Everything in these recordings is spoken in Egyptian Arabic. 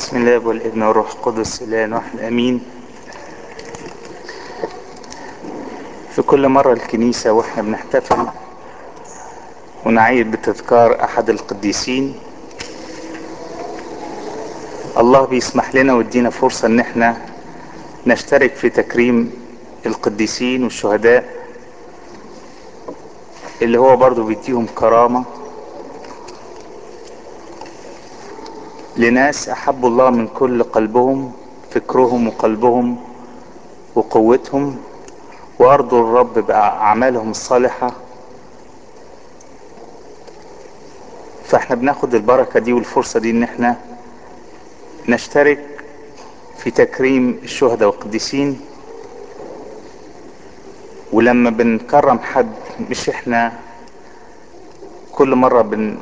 بسم الله والابن والروح القدس الان واحد امين في كل مرة الكنيسة واحنا بنحتفل ونعيد بتذكار احد القديسين الله بيسمح لنا ويدينا فرصة ان احنا نشترك في تكريم القديسين والشهداء اللي هو برضو بيديهم كرامة لناس احبوا الله من كل قلبهم فكرهم وقلبهم وقوتهم وارضوا الرب باعمالهم الصالحة فاحنا بناخد البركة دي والفرصة دي ان احنا نشترك في تكريم الشهداء والقديسين ولما بنكرم حد مش احنا كل مرة بن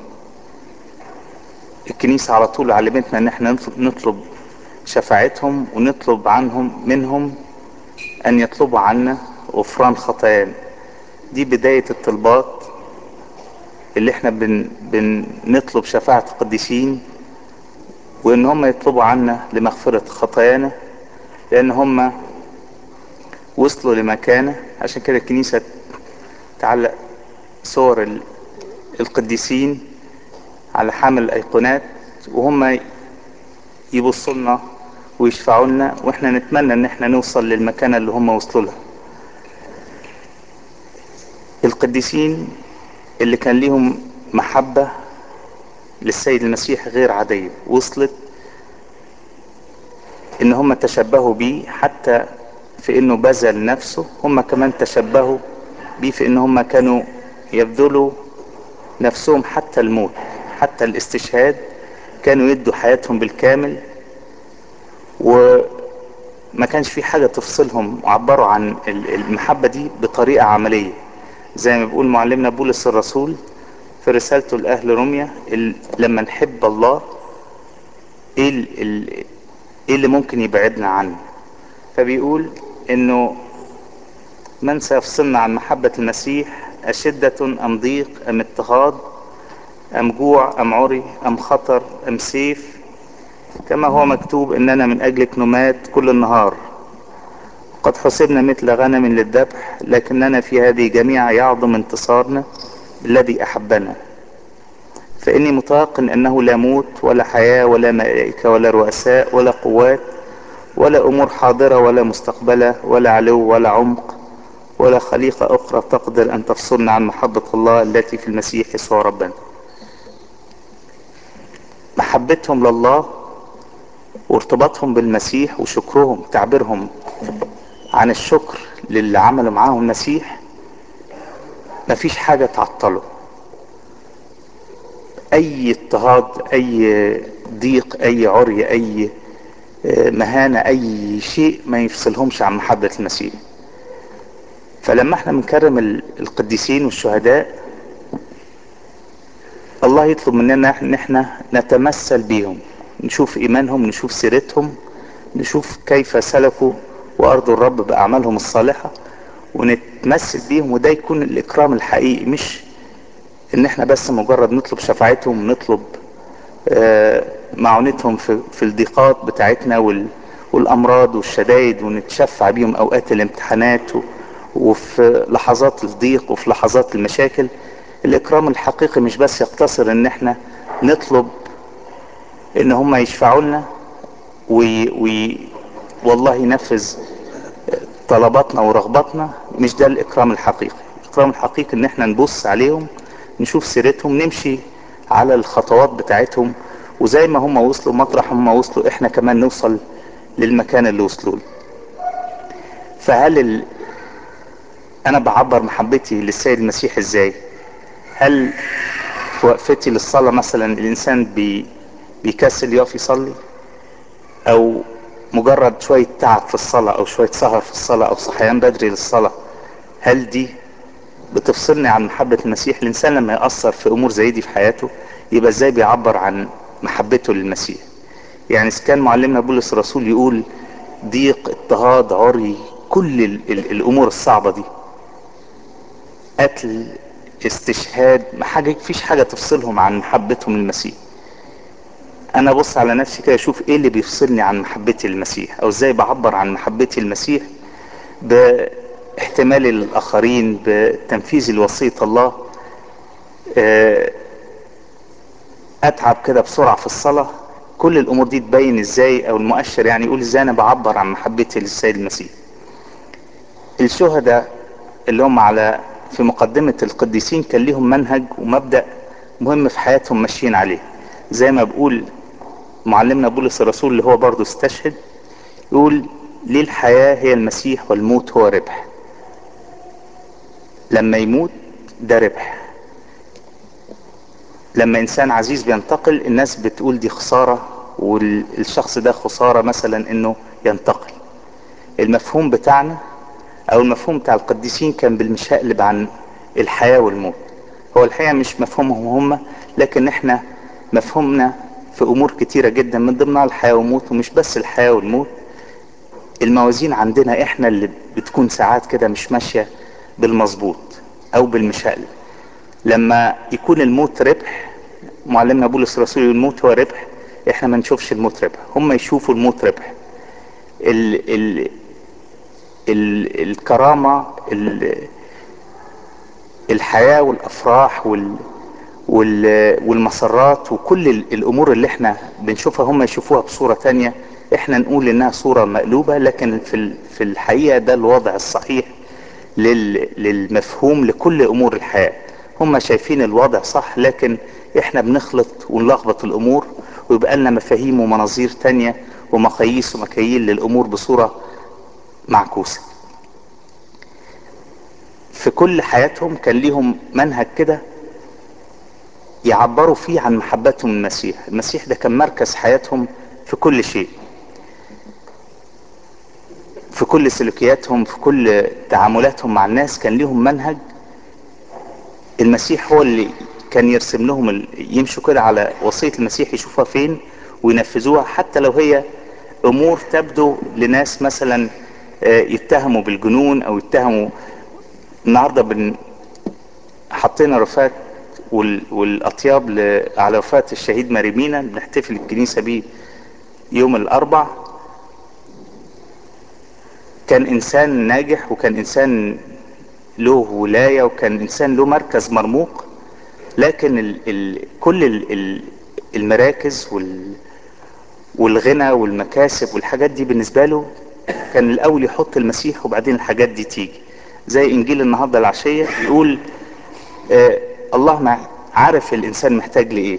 الكنيسة على طول علمتنا ان احنا نطلب شفاعتهم ونطلب عنهم منهم ان يطلبوا عنا غفران خطايانا دي بداية الطلبات اللي احنا بن بنطلب شفاعة القديسين وان هم يطلبوا عنا لمغفرة خطايانا لان هم وصلوا لمكانة عشان كده الكنيسة تعلق صور القديسين على حامل الايقونات وهم يبصوا لنا ويشفعوا لنا واحنا نتمنى ان احنا نوصل للمكانة اللي هم وصلوا لها القديسين اللي كان ليهم محبة للسيد المسيح غير عادية وصلت ان هم تشبهوا بيه حتى في انه بذل نفسه هم كمان تشبهوا بيه في ان هم كانوا يبذلوا نفسهم حتى الموت حتى الاستشهاد كانوا يدوا حياتهم بالكامل وما كانش في حاجة تفصلهم وعبروا عن المحبة دي بطريقة عملية زي ما بيقول معلمنا بولس الرسول في رسالته لأهل روميا لما نحب الله ايه, ايه اللي ممكن يبعدنا عنه فبيقول انه من سيفصلنا عن محبة المسيح أشدة أم ضيق أم اضطهاد أم جوع أم عري أم خطر أم سيف كما هو مكتوب إننا من أجلك نمات كل النهار قد حسبنا مثل غنم للذبح لكننا في هذه جميعا يعظم انتصارنا الذي أحبنا فإني متيقن أنه لا موت ولا حياة ولا ملائكة ولا رؤساء ولا قوات ولا أمور حاضرة ولا مستقبلة ولا علو ولا عمق ولا خليقة أخرى تقدر أن تفصلنا عن محبة الله التي في المسيح يسوع ربنا محبتهم لله وارتباطهم بالمسيح وشكرهم تعبيرهم عن الشكر للي عملوا معاهم المسيح مفيش حاجة تعطله اي اضطهاد اي ضيق اي عري اي مهانة اي شيء ما يفصلهمش عن محبة المسيح فلما احنا بنكرم القديسين والشهداء الله يطلب مننا ان احنا نتمثل بيهم نشوف ايمانهم نشوف سيرتهم نشوف كيف سلكوا وارضوا الرب باعمالهم الصالحة ونتمثل بيهم وده يكون الاكرام الحقيقي مش ان احنا بس مجرد نطلب شفاعتهم نطلب معونتهم في, في الضيقات بتاعتنا والامراض والشدائد ونتشفع بيهم اوقات الامتحانات وفي لحظات الضيق وفي لحظات المشاكل الاكرام الحقيقي مش بس يقتصر ان احنا نطلب ان هم يشفعوا لنا وي وي والله ينفذ طلباتنا ورغباتنا مش ده الاكرام الحقيقي الاكرام الحقيقي ان احنا نبص عليهم نشوف سيرتهم نمشي على الخطوات بتاعتهم وزي ما هم وصلوا مطرح هم وصلوا احنا كمان نوصل للمكان اللي وصلوا له فهل ال... انا بعبر محبتي للسيد المسيح ازاي هل في وقفتي للصلاة مثلا الانسان بي... بيكسل يقف يصلي او مجرد شوية تعب في الصلاة او شوية سهر في الصلاة او صحيان بدري للصلاة هل دي بتفصلني عن محبة المسيح الانسان لما يأثر في امور زي دي في حياته يبقى ازاي بيعبر عن محبته للمسيح يعني اذا كان معلمنا بولس الرسول يقول ضيق اضطهاد عري كل ال ال الامور الصعبة دي قتل استشهاد ما حاجة فيش حاجة تفصلهم عن محبتهم للمسيح انا ابص على نفسي كده اشوف ايه اللي بيفصلني عن محبتي للمسيح او ازاي بعبر عن محبتي للمسيح باحتمالي للاخرين بتنفيذ الوصية الله آه، اتعب كده بسرعة في الصلاة كل الامور دي تبين ازاي او المؤشر يعني يقول ازاي انا بعبر عن محبتي للسيد المسيح الشهداء اللي هم على في مقدمة القديسين كان ليهم منهج ومبدأ مهم في حياتهم ماشيين عليه زي ما بقول معلمنا بولس الرسول اللي هو برضه استشهد يقول ليه الحياة هي المسيح والموت هو ربح لما يموت ده ربح لما انسان عزيز بينتقل الناس بتقول دي خسارة والشخص ده خسارة مثلا انه ينتقل المفهوم بتاعنا او المفهوم بتاع القديسين كان بالمشقلب عن الحياة والموت هو الحقيقة مش مفهومهم هم لكن احنا مفهومنا في امور كتيرة جدا من ضمنها الحياة والموت ومش بس الحياة والموت الموازين عندنا احنا اللي بتكون ساعات كده مش ماشية بالمظبوط او بالمشقلب لما يكون الموت ربح معلمنا بولس الرسول الموت هو ربح احنا ما نشوفش الموت ربح هم يشوفوا الموت ربح ال ال ال الكرامة ال الحياة والافراح وال وال والمسرات وكل الامور اللي احنا بنشوفها هم يشوفوها بصورة تانية احنا نقول انها صورة مقلوبة لكن في في الحقيقة ده الوضع الصحيح لل للمفهوم لكل امور الحياة هم شايفين الوضع صح لكن احنا بنخلط ونلخبط الامور ويبقى لنا مفاهيم ومناظير تانية ومقاييس ومكاييل للامور بصورة معكوسة في كل حياتهم كان ليهم منهج كده يعبروا فيه عن محبتهم للمسيح المسيح ده كان مركز حياتهم في كل شيء في كل سلوكياتهم في كل تعاملاتهم مع الناس كان ليهم منهج المسيح هو اللي كان يرسم لهم ال... يمشوا كده على وصية المسيح يشوفها فين وينفذوها حتى لو هي امور تبدو لناس مثلا يتهموا بالجنون او يتهموا النهارده بن حطينا رفات وال... والاطياب ل... على وفاة الشهيد ماريمينا بنحتفل الكنيسة بيه يوم الاربع كان انسان ناجح وكان انسان له ولاية وكان انسان له مركز مرموق لكن ال ال كل ال ال المراكز وال والغنى والمكاسب والحاجات دي بالنسبة له كان الاول يحط المسيح وبعدين الحاجات دي تيجي زي انجيل النهاردة العشية يقول آه الله مع عارف الانسان محتاج لايه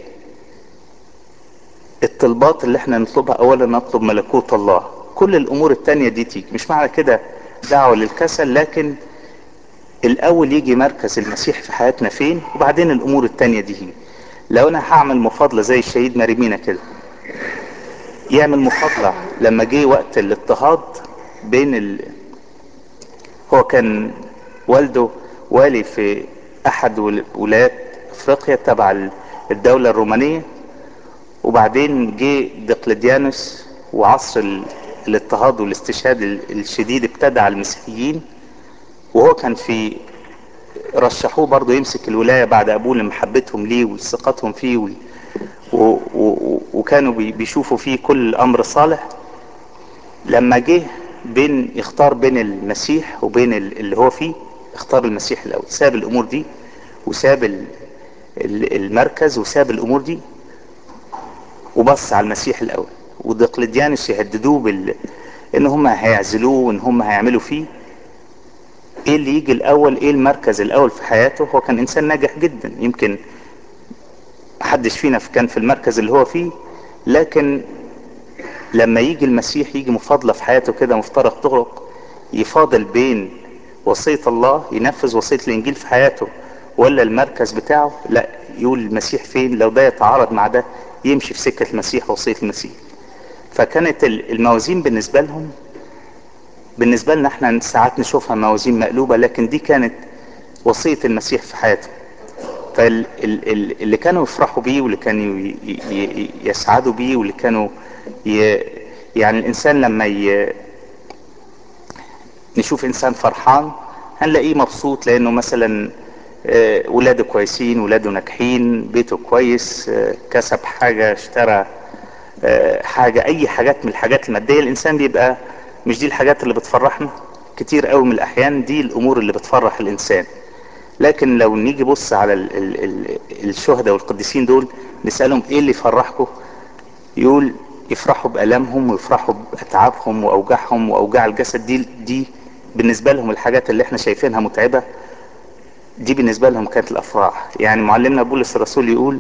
الطلبات اللي احنا نطلبها اولا نطلب ملكوت الله كل الامور التانية دي تيجي مش معنى كده دعوة للكسل لكن الاول يجي مركز المسيح في حياتنا فين وبعدين الامور التانية دي هي. لو انا هعمل مفاضلة زي الشهيد مريمينا كده يعمل مفاضلة لما جه وقت الاضطهاد بين ال... هو كان والده والي في احد ولايات افريقيا تبع الدولة الرومانية وبعدين جه دقلديانوس وعصر ال... الاضطهاد والاستشهاد الشديد ابتدى على المسيحيين وهو كان في رشحوه برضه يمسك الولاية بعد ابوه لمحبتهم ليه وثقتهم فيه و... و... و... وكانوا بي... بيشوفوا فيه كل امر صالح لما جه بين يختار بين المسيح وبين اللي هو فيه اختار المسيح الاول ساب الامور دي وساب ال... المركز وساب الامور دي وبص على المسيح الاول ودقلديانوس يهددوه بال ان هم هيعزلوه وان هم هيعملوا فيه ايه اللي يجي الاول ايه المركز الاول في حياته هو كان انسان ناجح جدا يمكن محدش فينا كان في المركز اللي هو فيه لكن لما يجي المسيح يجي مفاضلة في حياته كده مفترق طرق يفاضل بين وصية الله ينفذ وصية الانجيل في حياته ولا المركز بتاعه لا يقول المسيح فين لو ده يتعارض مع ده يمشي في سكة المسيح وصية المسيح فكانت الموازين بالنسبة لهم بالنسبة لنا احنا ساعات نشوفها موازين مقلوبة لكن دي كانت وصية المسيح في حياته فاللي كانوا يفرحوا بيه واللي كانوا يسعدوا بيه واللي كانوا ي... يعني الانسان لما ي... نشوف انسان فرحان هنلاقيه مبسوط لانه مثلا ولاده كويسين ولاده ناجحين بيته كويس كسب حاجة اشترى حاجة اي حاجات من الحاجات المادية الانسان بيبقى مش دي الحاجات اللي بتفرحنا كتير قوي من الاحيان دي الامور اللي بتفرح الانسان لكن لو نيجي بص على ال ال ال الشهداء والقديسين دول نسألهم ايه اللي يفرحكم يقول يفرحوا بألمهم ويفرحوا بأتعابهم وأوجاعهم وأوجاع الجسد دي دي بالنسبة لهم الحاجات اللي احنا شايفينها متعبة دي بالنسبة لهم كانت الأفراح يعني معلمنا بولس الرسول يقول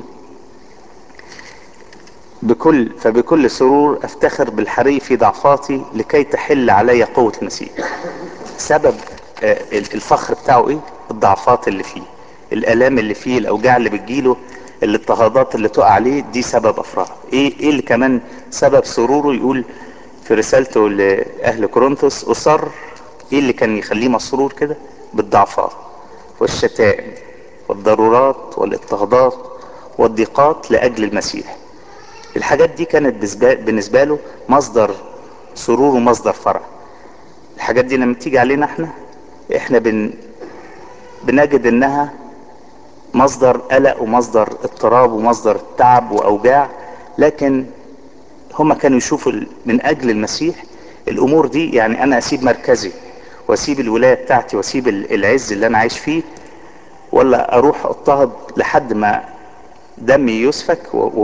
بكل فبكل سرور افتخر بالحري في ضعفاتي لكي تحل علي قوة المسيح سبب الفخر بتاعه ايه الضعفات اللي فيه الالام اللي فيه الاوجاع اللي بتجيله الاضطهادات اللي تقع عليه دي سبب افراحه ايه ايه اللي كمان سبب سروره يقول في رسالته لاهل كورنثوس اصر ايه اللي كان يخليه مسرور كده بالضعفات والشتائم والضرورات والاضطهادات والضيقات لاجل المسيح الحاجات دي كانت بالنسبه له مصدر سرور ومصدر فرح الحاجات دي لما تيجي علينا احنا احنا بن بنجد انها مصدر قلق ومصدر اضطراب ومصدر تعب واوجاع لكن هما كانوا يشوفوا من اجل المسيح الامور دي يعني انا اسيب مركزي واسيب الولاية بتاعتي واسيب العز اللي انا عايش فيه ولا اروح اضطهد لحد ما دمي يسفك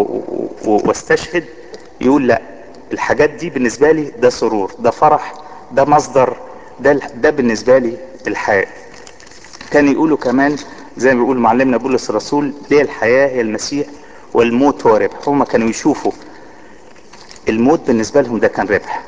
واستشهد يقول لا الحاجات دي بالنسبة لي ده سرور ده فرح ده مصدر ده, ده بالنسبة لي الحياة كان يقولوا كمان زي ما بيقول معلمنا بولس الرسول ليه الحياة هي المسيح والموت هو ربح هما كانوا يشوفوا الموت بالنسبة لهم ده كان ربح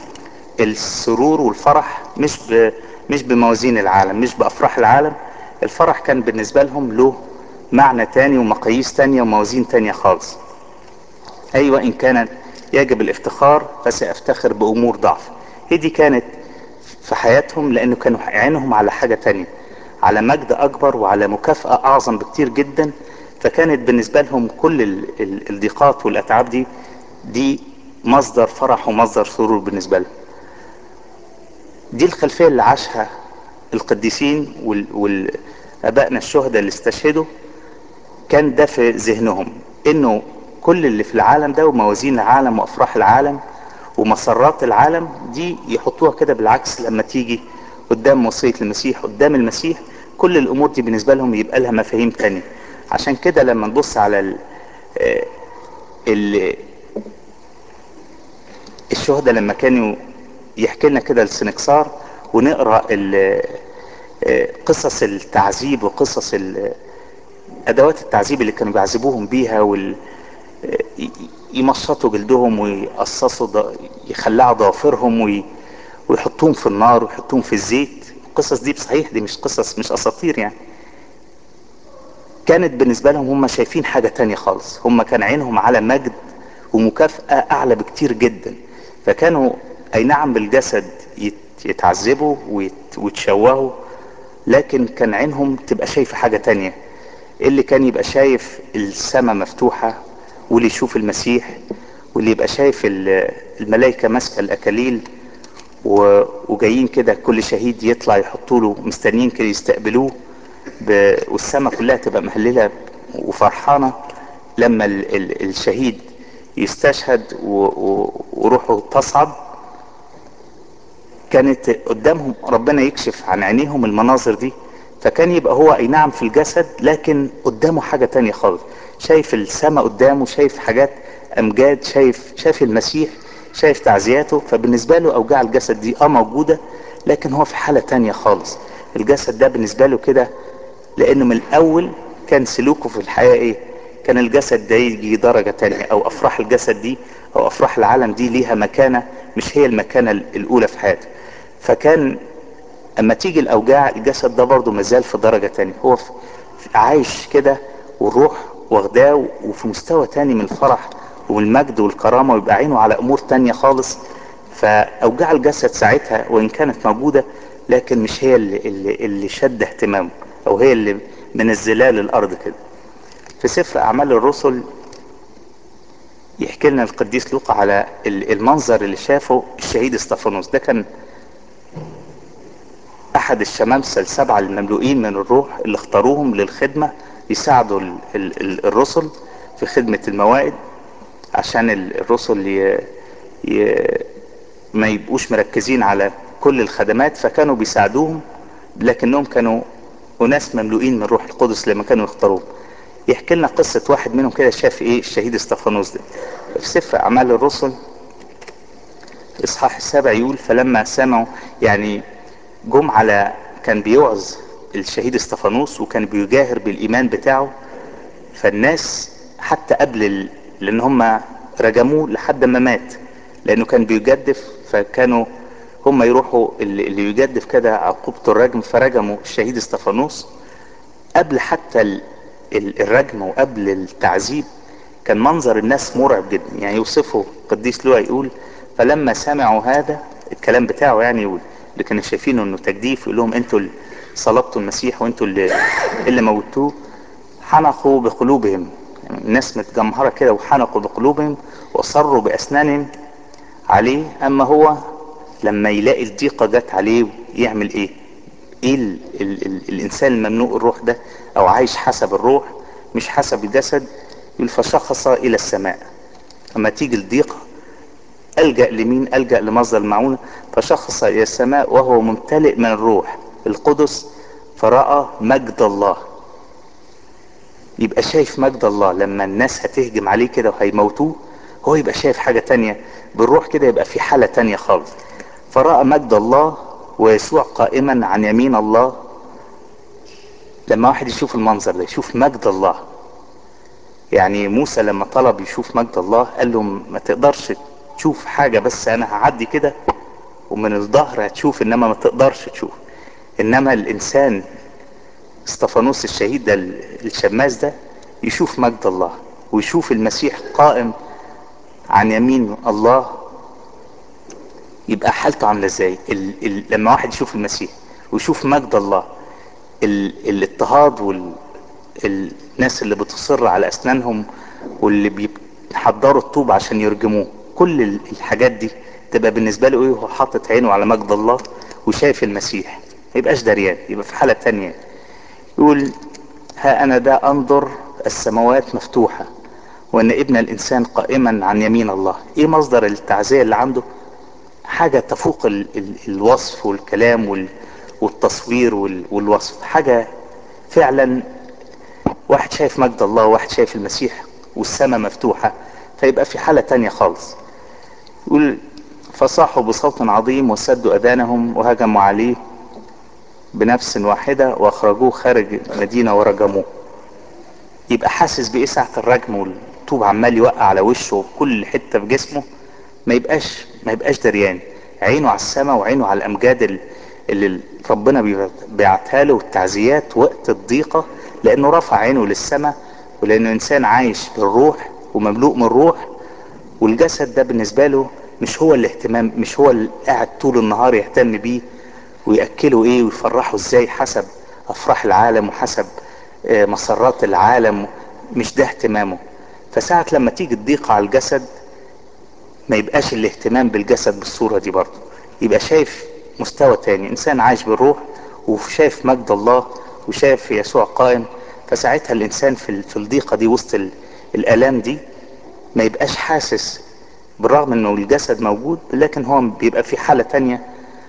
السرور والفرح مش ب... مش بموازين العالم مش بأفراح العالم الفرح كان بالنسبة لهم له معنى تاني ومقاييس تانية وموازين تانية خالص أيوة إن كانت يجب الافتخار فسأفتخر بأمور ضعف هي دي كانت في حياتهم لأنه كانوا عينهم على حاجة تانية على مجد أكبر وعلى مكافأة أعظم بكتير جدا فكانت بالنسبة لهم كل الضيقات والأتعاب دي دي مصدر فرح ومصدر سرور بالنسبة لهم دي الخلفية اللي عاشها القديسين والأبائنا الشهداء اللي استشهدوا كان ده في ذهنهم انه كل اللي في العالم ده وموازين العالم وافراح العالم ومسرات العالم دي يحطوها كده بالعكس لما تيجي قدام وصية المسيح قدام المسيح كل الامور دي بالنسبة لهم يبقى لها مفاهيم تانية عشان كده لما نبص على ال ال الشهداء لما كانوا يحكي لنا كده السنكسار ونقرا قصص التعذيب وقصص ادوات التعذيب اللي كانوا بيعذبوهم بيها وال يمشطوا جلدهم ويقصصوا يخلعوا ضوافرهم وي... ويحطوهم في النار ويحطوهم في الزيت القصص دي بصحيح دي مش قصص مش اساطير يعني كانت بالنسبة لهم هم شايفين حاجة تانية خالص هم كان عينهم على مجد ومكافأة اعلى بكتير جدا فكانوا اي نعم بالجسد يتعذبوا ويت... ويتشوهوا لكن كان عينهم تبقى شايفة حاجة تانية اللي كان يبقى شايف السماء مفتوحة واللي يشوف المسيح واللي يبقى شايف الملائكة ماسكة الأكاليل وجايين كده كل شهيد يطلع يحطوا له مستنيين كده يستقبلوه والسماء كلها تبقى مهللة وفرحانة لما ال ال الشهيد يستشهد وروحه تصعد كانت قدامهم ربنا يكشف عن عينيهم المناظر دي فكان يبقى هو اي نعم في الجسد لكن قدامه حاجة تانية خالص شايف السماء قدامه شايف حاجات امجاد شايف شايف المسيح شايف تعزياته فبالنسبة له اوجاع الجسد دي اه موجودة لكن هو في حالة تانية خالص الجسد ده بالنسبة له كده لانه من الاول كان سلوكه في الحياة ايه كان الجسد ده يجي درجة تانية او افراح الجسد دي او افراح العالم دي ليها مكانة مش هي المكانة الاولى في حياته فكان اما تيجي الاوجاع الجسد ده برضه مازال في درجة تانية هو في عايش كده والروح واخداه وفي مستوى تاني من الفرح والمجد والكرامة ويبقى عينه على امور تانية خالص فاوجاع الجسد ساعتها وان كانت موجودة لكن مش هي اللي, اللي, اللي شد اهتمامه او هي اللي منزلاه للارض كده في سفر اعمال الرسل يحكي لنا القديس لوقا على المنظر اللي شافه الشهيد استفانوس ده كان احد الشمامسة السبعة المملوئين من الروح اللي اختاروهم للخدمة يساعدوا ال ال ال الرسل في خدمة الموائد عشان الرسل ي... ي... ما يبقوش مركزين على كل الخدمات فكانوا بيساعدوهم لكنهم كانوا أناس مملوئين من روح القدس لما كانوا يختاروهم يحكي لنا قصة واحد منهم كده شاف ايه الشهيد استفانوس ده في سفر أعمال الرسل إصحاح السابع يقول فلما سمعوا يعني جم على كان بيوعظ الشهيد استفانوس وكان بيجاهر بالإيمان بتاعه فالناس حتى قبل ال... لأن هم رجموه لحد ما مات لأنه كان بيجدف فكانوا هم يروحوا اللي اللي يجدف كده عقوبة الرجم فرجموا الشهيد استفانوس قبل حتى ال- ال- الرجم وقبل التعذيب كان منظر الناس مرعب جدا يعني يوصفه القديس لوقا يقول فلما سمعوا هذا الكلام بتاعه يعني يقول اللي كانوا شايفينه انه تجديف يقول لهم انتوا اللي صلبتوا المسيح وانتوا اللي اللي موتوه حنقوا بقلوبهم يعني الناس متجمهرة كده وحنقوا بقلوبهم وصروا بأسنانهم عليه اما هو لما يلاقي الضيقة جت عليه يعمل ايه ايه ال ال ال الانسان الممنوع الروح ده او عايش حسب الروح مش حسب الجسد يقول فشخص الى السماء اما تيجي الضيقة الجأ لمين الجأ لمصدر المعونة فشخص الى السماء وهو ممتلئ من الروح القدس فرأى مجد الله يبقى شايف مجد الله لما الناس هتهجم عليه كده وهيموتوه هو يبقى شايف حاجة تانية بالروح كده يبقى في حالة تانية خالص فرأى مجد الله ويسوع قائما عن يمين الله لما واحد يشوف المنظر ده يشوف مجد الله يعني موسى لما طلب يشوف مجد الله قال له ما تقدرش تشوف حاجة بس انا هعدي كده ومن الظهر هتشوف انما ما تقدرش تشوف انما الانسان استفانوس الشهيد ده الشماس ده يشوف مجد الله ويشوف المسيح قائم عن يمين الله يبقى حالته عامله ازاي ال ال لما واحد يشوف المسيح ويشوف مجد الله ال الاضطهاد وال الناس اللي بتصر على اسنانهم واللي بيحضروا الطوب عشان يرجموه كل الحاجات دي تبقى بالنسبه له ايه هو حاطط عينه على مجد الله وشايف المسيح ما يبقاش دريان يبقى في حاله تانية يقول ها انا ده انظر السماوات مفتوحه وان ابن الانسان قائما عن يمين الله ايه مصدر التعزيه اللي عنده حاجة تفوق ال ال الوصف والكلام وال والتصوير وال والوصف حاجة فعلا واحد شايف مجد الله وواحد شايف المسيح والسماء مفتوحة فيبقى في حالة تانية خالص يقول فصاحوا بصوت عظيم وسدوا أذانهم وهجموا عليه بنفس واحدة وأخرجوه خارج المدينة ورجموه يبقى حاسس بإيه ساعة الرجم والطوب عمال يوقع على وشه وكل حتة في جسمه ما يبقاش ما يبقاش دريان عينه على السماء وعينه على الامجاد اللي ربنا بيبعتها له والتعزيات وقت الضيقة لانه رفع عينه للسماء ولانه انسان عايش بالروح ومملوء من الروح والجسد ده بالنسبة له مش هو الاهتمام مش هو اللي قاعد طول النهار يهتم بيه ويأكله ايه ويفرحه ازاي حسب افراح العالم وحسب مسرات العالم مش ده اهتمامه فساعة لما تيجي الضيقة على الجسد ما يبقاش الاهتمام بالجسد بالصورة دي برضه يبقى شايف مستوى تاني انسان عايش بالروح وشايف مجد الله وشايف يسوع قائم فساعتها الانسان في في الضيقة دي وسط الالام دي ما يبقاش حاسس بالرغم انه الجسد موجود لكن هو بيبقى في حالة تانية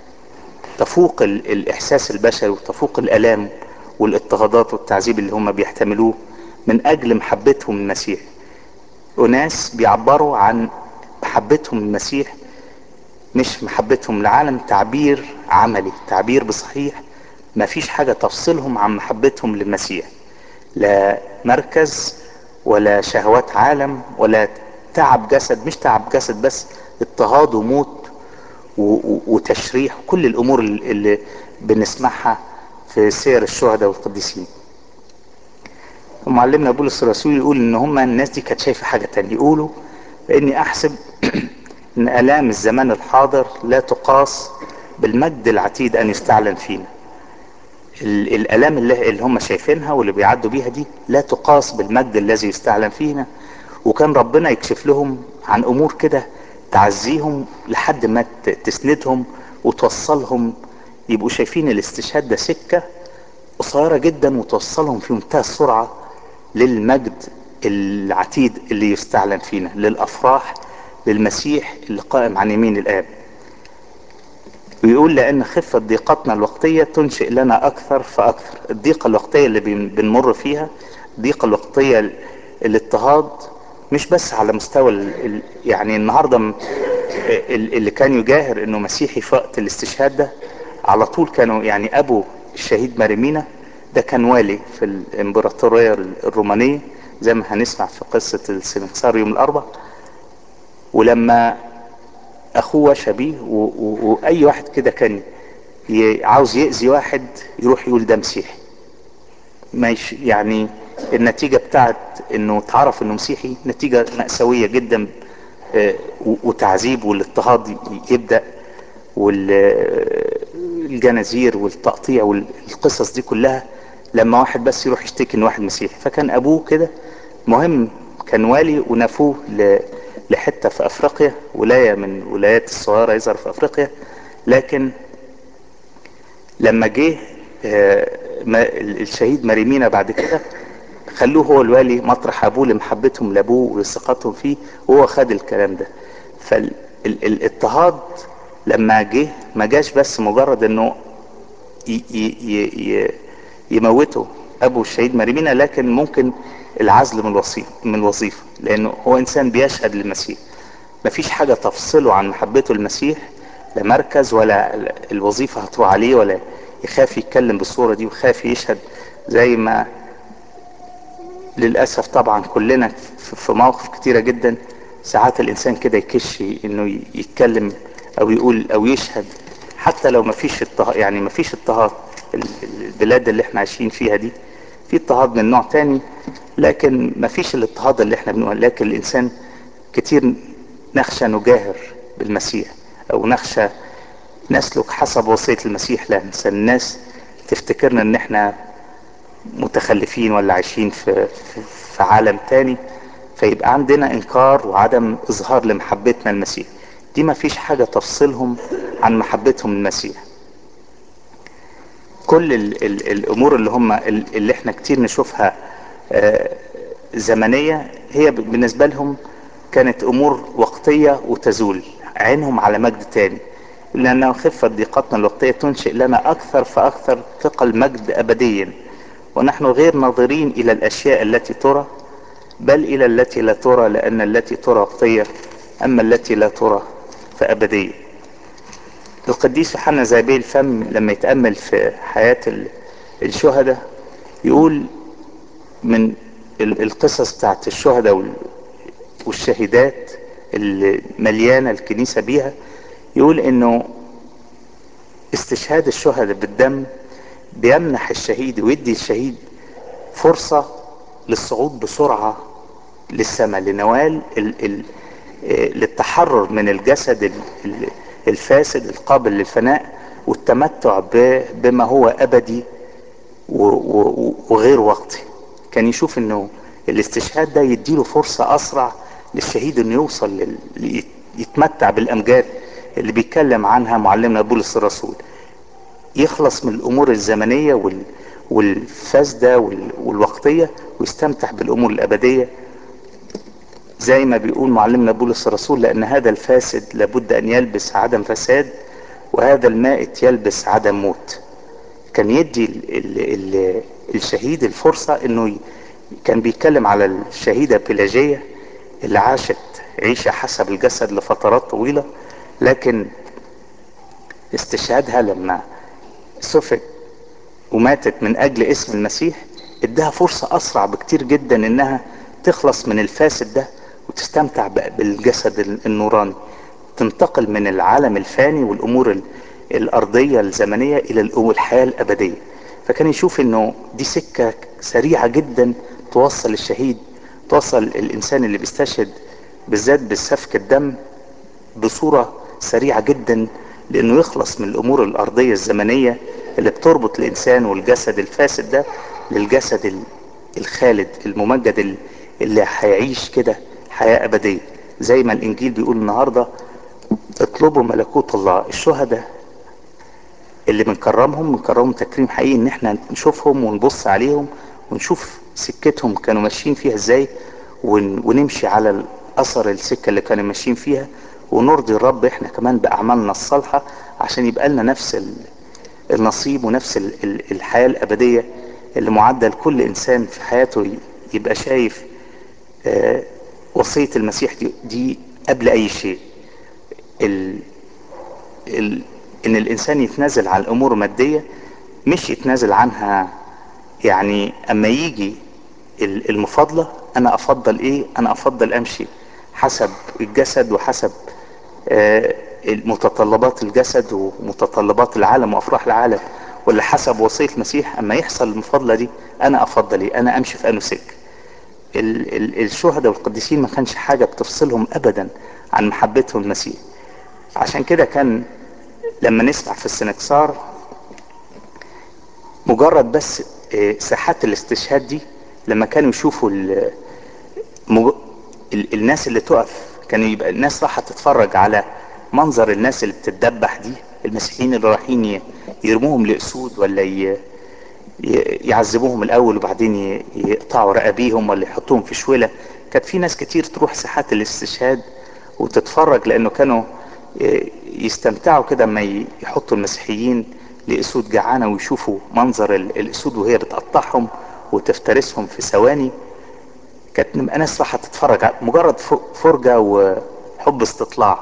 تفوق الاحساس البشري وتفوق الالام والاضطهادات والتعذيب اللي هم بيحتملوه من اجل محبتهم للمسيح وناس بيعبروا عن محبتهم للمسيح مش محبتهم للعالم تعبير عملي تعبير بصحيح ما فيش حاجة تفصلهم عن محبتهم للمسيح لا مركز ولا شهوات عالم ولا تعب جسد مش تعب جسد بس اضطهاد وموت وتشريح كل الامور اللي بنسمعها في سير الشهداء والقديسين ومعلمنا بولس الرسول يقول ان هم الناس دي كانت شايفه حاجه تانية يقولوا اني احسب ان الام الزمان الحاضر لا تقاس بالمجد العتيد ان يستعلن فينا الالام اللي, اللي هم شايفينها واللي بيعدوا بيها دي لا تقاس بالمجد الذي يستعلن فينا وكان ربنا يكشف لهم عن امور كده تعزيهم لحد ما تسندهم وتوصلهم يبقوا شايفين الاستشهاد ده سكة قصيرة جدا وتوصلهم في منتهى السرعة للمجد العتيد اللي يستعلن فينا للافراح للمسيح اللي قائم عن يمين الاب ويقول لان خفة ضيقتنا الوقتية تنشئ لنا اكثر فاكثر الضيقة الوقتية اللي بنمر فيها الضيقة الوقتية الاضطهاد مش بس على مستوى ال ال يعني النهاردة اللي كان يجاهر انه مسيحي في وقت الاستشهاد ده على طول كانوا يعني ابو الشهيد ماريمينا ده كان والي في الامبراطورية الرومانية زي ما هنسمع في قصة السنكسار يوم الاربع ولما اخوه شبيه واي واحد كده كان عاوز يأذي واحد يروح يقول ده مسيحي ماشي يعني النتيجة بتاعت انه تعرف انه مسيحي نتيجة مأساوية جدا وتعذيب والاضطهاد يبدأ والجنازير والتقطيع والقصص دي كلها لما واحد بس يروح يشتكي ان واحد مسيحي فكان ابوه كده مهم كان والي ونفوه لحتة في افريقيا ولاية من ولايات الصغيرة يظهر في افريقيا لكن لما جه الشهيد مريمينا بعد كده خلوه هو الوالي مطرح ابوه لمحبتهم لابوه ولثقتهم فيه وهو خد الكلام ده فالاضطهاد لما جه ما جاش بس مجرد انه يموته ابو الشهيد مريمينا لكن ممكن العزل من الوظيفه من الوظيفه لانه هو انسان بيشهد للمسيح مفيش حاجه تفصله عن محبته للمسيح لا مركز ولا الوظيفه هتروح عليه ولا يخاف يتكلم بالصوره دي ويخاف يشهد زي ما للاسف طبعا كلنا في مواقف كتيره جدا ساعات الانسان كده يكش انه يتكلم او يقول او يشهد حتى لو مفيش اضطهاد يعني مفيش اضطهاد البلاد اللي احنا عايشين فيها دي في اضطهاد من نوع تاني لكن مفيش الاضطهاد اللي احنا بنقول لكن الانسان كتير نخشى نجاهر بالمسيح او نخشى نسلك حسب وصية المسيح لا الناس تفتكرنا ان احنا متخلفين ولا عايشين في, في, في عالم تاني فيبقى عندنا انكار وعدم اظهار لمحبتنا المسيح دي ما فيش حاجة تفصلهم عن محبتهم المسيح كل ال ال الامور اللي هم اللي احنا كتير نشوفها زمنية هي بالنسبة لهم كانت امور وقتية وتزول عينهم على مجد تاني لأنه خفة ضيقتنا الوقتية تنشئ لنا أكثر فأكثر ثقل مجد أبديا ونحن غير ناظرين إلى الأشياء التي ترى بل إلى التي لا ترى لأن التي ترى وقتية أما التي لا ترى فأبدية القديس يوحنا زابيل الفم لما يتأمل في حياة الشهداء يقول من القصص بتاعت الشهداء والشهيدات اللي مليانة الكنيسة بيها يقول انه استشهاد الشهداء بالدم بيمنح الشهيد ويدي الشهيد فرصة للصعود بسرعة للسماء لنوال ال ال للتحرر من الجسد الفاسد القابل للفناء والتمتع بما هو ابدي وغير وقتي كان يشوف انه الاستشهاد ده يديله فرصة اسرع للشهيد انه يوصل يتمتع بالامجاد اللي بيتكلم عنها معلمنا بولس الرسول يخلص من الامور الزمنية وال والفاسدة والوقتية ويستمتع بالامور الابدية زي ما بيقول معلمنا بولس الرسول لان هذا الفاسد لابد ان يلبس عدم فساد وهذا المائت يلبس عدم موت كان يدي ال ال ال الشهيد الفرصة انه ي... كان بيتكلم على الشهيدة بيلاجية اللي عاشت عيشة حسب الجسد لفترات طويلة لكن استشهادها لما سفك وماتت من اجل اسم المسيح ادها فرصة اسرع بكتير جدا انها تخلص من الفاسد ده وتستمتع بالجسد النوراني تنتقل من العالم الفاني والامور الارضية الزمنية الى الحياة الابدية فكان يشوف انه دي سكة سريعة جدا توصل الشهيد توصل الانسان اللي بيستشهد بالذات بالسفك الدم بصورة سريعة جدا لانه يخلص من الامور الارضية الزمنية اللي بتربط الانسان والجسد الفاسد ده للجسد الخالد الممجد اللي هيعيش كده حياة ابدية زي ما الانجيل بيقول النهاردة اطلبوا ملكوت الله الشهداء اللي بنكرمهم بنكرمهم تكريم حقيقي ان احنا نشوفهم ونبص عليهم ونشوف سكتهم كانوا ماشيين فيها ازاي ون- ونمشي على اثر السكة اللي كانوا ماشيين فيها ونرضي الرب احنا كمان باعمالنا الصالحة عشان يبقى لنا نفس ال- النصيب ونفس ال- ال- الحياة الابدية اللي معدل كل انسان في حياته ي- يبقى شايف آه، وصية المسيح دي, دي قبل اي شيء ال ال ان الانسان يتنازل عن الامور المادية مش يتنازل عنها يعني اما يجي ال- المفاضلة انا افضل ايه انا افضل امشي حسب الجسد وحسب آه، متطلبات الجسد ومتطلبات العالم وافراح العالم ولا حسب وصية المسيح اما يحصل المفاضلة دي انا افضل ايه انا امشي في انه سكة ال- ال- الشهداء والقديسين ما كانش حاجة بتفصلهم ابدا عن محبتهم المسيح عشان كده كان لما نسمع في السنكسار مجرد بس آه، ساحات الاستشهاد دي لما كانوا يشوفوا ال- مج... ال... الناس اللي تقف كانوا يبقى الناس راح تتفرج على منظر الناس اللي بتتدبح دي المسيحيين اللي رايحين ي... يرموهم لأسود ولا ي... ي... يعذبوهم الأول وبعدين ي... يقطعوا رقابيهم ولا يحطوهم في شولة كانت في ناس كتير تروح ساحات الاستشهاد وتتفرج لأنه كانوا ي- يستمتعوا كده اما ي- يحطوا المسيحيين لأسود جعانة ويشوفوا منظر ال- الأسود وهي بتقطعهم وتفترسهم في ثواني كانت نبقى ناس راح تتفرج على مجرد ف- فرجة وحب استطلاع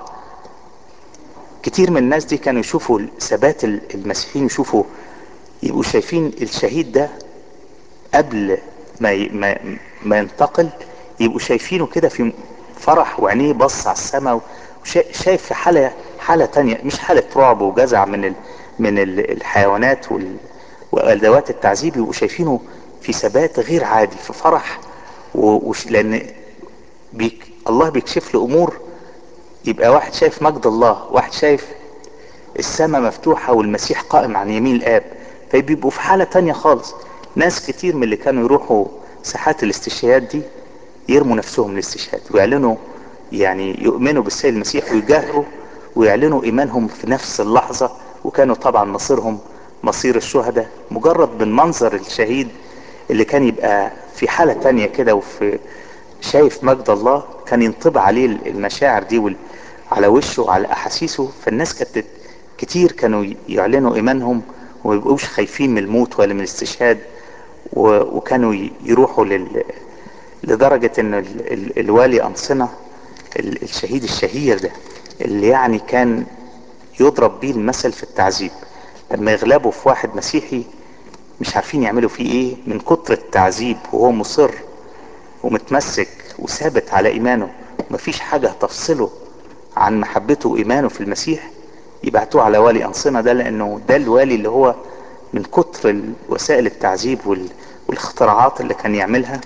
كتير من الناس دي كانوا يشوفوا ثبات ال- المسيحيين يشوفوا يبقوا شايفين الشهيد ده قبل ما ي- ما, ما ينتقل يبقوا شايفينه كده في فرح وعينيه بص على السماء وشايف في حالة حالة تانية مش حالة رعب وجزع من ال من ال- الحيوانات وال وأدوات التعذيب يبقوا شايفينه في ثبات غير عادي في فرح و- وش لأن بيك الله بيكشف له أمور يبقى واحد شايف مجد الله واحد شايف السماء مفتوحة والمسيح قائم عن يمين الآب فبيبقوا في حالة تانية خالص ناس كتير من اللي كانوا يروحوا ساحات الاستشهاد دي يرموا نفسهم للاستشهاد ويعلنوا يعني يؤمنوا بالسيد المسيح ويجاهروا ويعلنوا إيمانهم في نفس اللحظة وكانوا طبعا مصيرهم مصير الشهداء مجرد من منظر الشهيد اللي كان يبقى في حالة تانية كده وفي شايف مجد الله كان ينطبع عليه المشاعر دي وال... على وشه وعلى احاسيسه فالناس كانت كتير كانوا يعلنوا ايمانهم وما يبقوش خايفين من الموت ولا من الاستشهاد و... وكانوا ي- يروحوا لل... لدرجة ان ال... ال... الوالي انصنة ال... الشهيد الشهير ده اللي يعني كان يضرب بيه المثل في التعذيب لما يغلبوا في واحد مسيحي مش عارفين يعملوا فيه ايه من كتر التعذيب وهو مصر ومتمسك وثابت على ايمانه مفيش حاجة تفصله عن محبته وايمانه في المسيح يبعتوه على والي انصنة ده لانه ده الوالي اللي هو من كتر وسائل التعذيب وال- والاختراعات اللي كان يعملها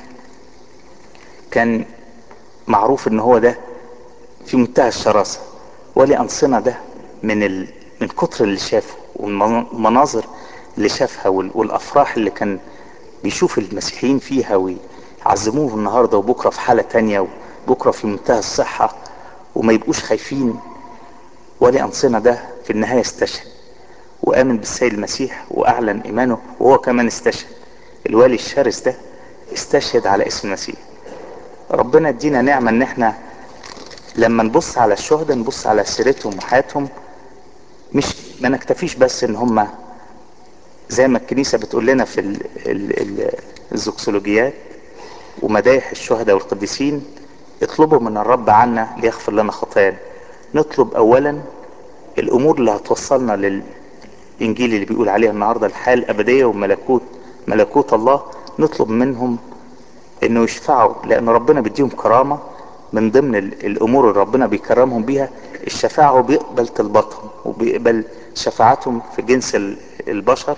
كان معروف ان هو ده في منتهى الشراسة ولي أنصنة ده من ال... من كتر اللي شافه والمناظر اللي شافها وال... والأفراح اللي كان بيشوف المسيحيين فيها ويعزموه النهاردة وبكرة في حالة تانية وبكرة في منتهى الصحة وما يبقوش خايفين ولي أنصنة ده في النهاية استشهد وآمن بالسيد المسيح وأعلن إيمانه وهو كمان استشهد الوالي الشرس ده استشهد على اسم المسيح ربنا ادينا نعمة ان احنا لما نبص على الشهداء نبص على سيرتهم وحياتهم مش ما نكتفيش بس ان هم زي ما الكنيسة بتقول لنا في ال ال ال الزوكسولوجيات ومدايح الشهداء والقديسين اطلبوا من الرب عنا ليغفر لنا خطايانا نطلب اولا الامور اللي هتوصلنا للانجيل اللي بيقول عليها النهارده الحياه الابديه وملكوت ملكوت الله نطلب منهم انه يشفعوا لان ربنا بيديهم كرامه من ضمن ال- الامور اللي ربنا بيكرمهم بيها الشفاعه هو بيقبل طلباتهم وبيقبل شفاعتهم في جنس ال- البشر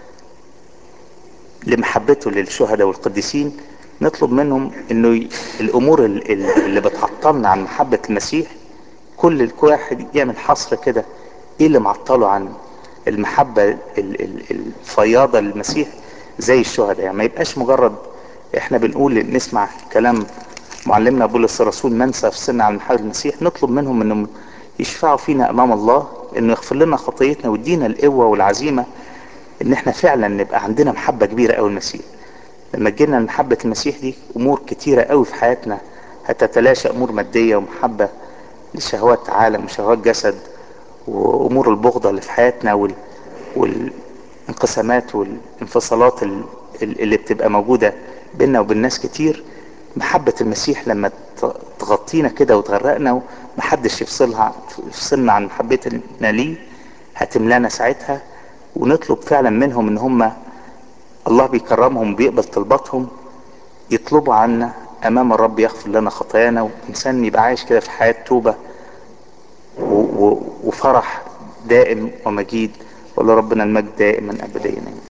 لمحبته للشهداء والقديسين نطلب منهم انه ي... الامور ال- ال- اللي بتعطلنا عن محبة المسيح كل واحد يعمل حصر كده ايه اللي معطله عن المحبة ال- ال- الفياضة للمسيح زي الشهداء يعني ما يبقاش مجرد احنا بنقول نسمع كلام معلمنا بولس الرسول من سيفصلنا عن محبة المسيح نطلب منهم انهم يشفعوا فينا امام الله انه يغفر لنا خطيتنا ويدينا القوة والعزيمة ان احنا فعلا نبقى عندنا محبة كبيرة قوي المسيح لما جينا لمحبة المسيح دي امور كتيرة قوي في حياتنا هتتلاشى امور مادية ومحبة لشهوات عالم وشهوات جسد وامور البغضة اللي في حياتنا وال... والانقسامات والانفصالات ال- ال- اللي بتبقى موجودة بيننا وبين ناس كتير محبة المسيح لما ت- تغطينا كده وتغرقنا ومحدش يفصلها يفصلنا عن محبتنا ليه هتملانا ساعتها ونطلب فعلا منهم ان هم الله بيكرمهم وبيقبل طلباتهم يطلبوا عنا امام الرب يغفر لنا خطايانا وانسان يبقى عايش كده في حياة توبة و- و- وفرح دائم ومجيد ولربنا المجد دائما ابديا